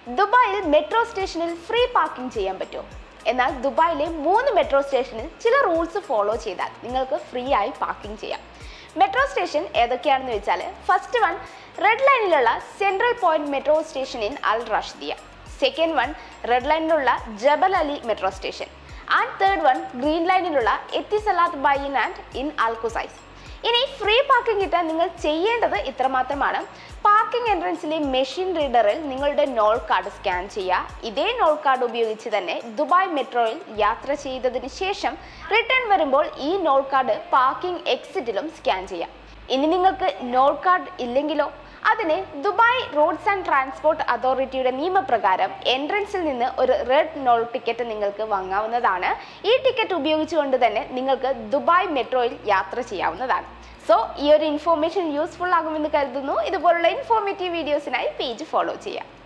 ദുബായിൽ മെട്രോ സ്റ്റേഷനിൽ free parking ചെയ്യാൻ പറ്റുമോ എന്നാൽ ദുബായിലെ മൂന്ന് മെട്രോ സ്റ്റേഷനിൽ ചില റൂൾസ് ഫോളോ ചെയ്താൽ നിങ്ങൾക്ക് ഫ്രീ ആയി പാർക്കിംഗ് ചെയ്യാം മെട്രോ സ്റ്റേഷൻ ഏതൊക്കെയാണെന്ന് വെച്ചാൽ ഫസ്റ്റ് വൺ റെഡ് ലൈനിലുള്ള central point metro station in Al Rashidiya second one red ലൈനിലുള്ള Jebel Ali metro station and third one green ലൈനിലുള്ള എത്തിസലാത്ത് ബൈൻ ആൻഡ് ഇൻ അൽ കുസൈസ് ഇനി ഫ്രീ പാർക്കിംഗ് കിട്ടാൻ നിങ്ങൾ ചെയ്യേണ്ടത് ഇത്രമാത്രമാണ് പാർക്കിംഗ് എൻട്രൻസിലെ മെഷീൻ റീഡറിൽ നിങ്ങളുടെ നോൾ കാർഡ് സ്കാൻ ചെയ്യുക ഇതേ നോൾ കാർഡ് ഉപയോഗിച്ച് തന്നെ ദുബായ് മെട്രോയിൽ യാത്ര ചെയ്തതിന് ശേഷം റിട്ടേൺ വരുമ്പോൾ ഈ നോൾ കാർഡ് പാർക്കിംഗ് എക്സിറ്റിലും സ്കാൻ ചെയ്യാം ഇനി നിങ്ങൾക്ക് നോൾ കാർഡ് ഇല്ലെങ്കിലോ അതിന് ദുബായ് റോഡ്സ് ആൻഡ് ട്രാൻസ്പോർട്ട് അതോറിറ്റിയുടെ നിയമപ്രകാരം എൻട്രൻസിൽ നിന്ന് ഒരു റെഡ് നോൾ ടിക്കറ്റ് നിങ്ങൾക്ക് വാങ്ങാവുന്നതാണ് ഈ ടിക്കറ്റ് ഉപയോഗിച്ചുകൊണ്ട് തന്നെ നിങ്ങൾക്ക് ദുബായ് മെട്രോയിൽ യാത്ര ചെയ്യാവുന്നതാണ് സോ ഈ ഒരു ഇൻഫോർമേഷൻ യൂസ്ഫുൾ ആകുമെന്ന് കരുതുന്നു ഇതുപോലുള്ള ഇൻഫോർമേറ്റീവ് വീഡിയോസിനായി പേജ് ഫോളോ ചെയ്യാം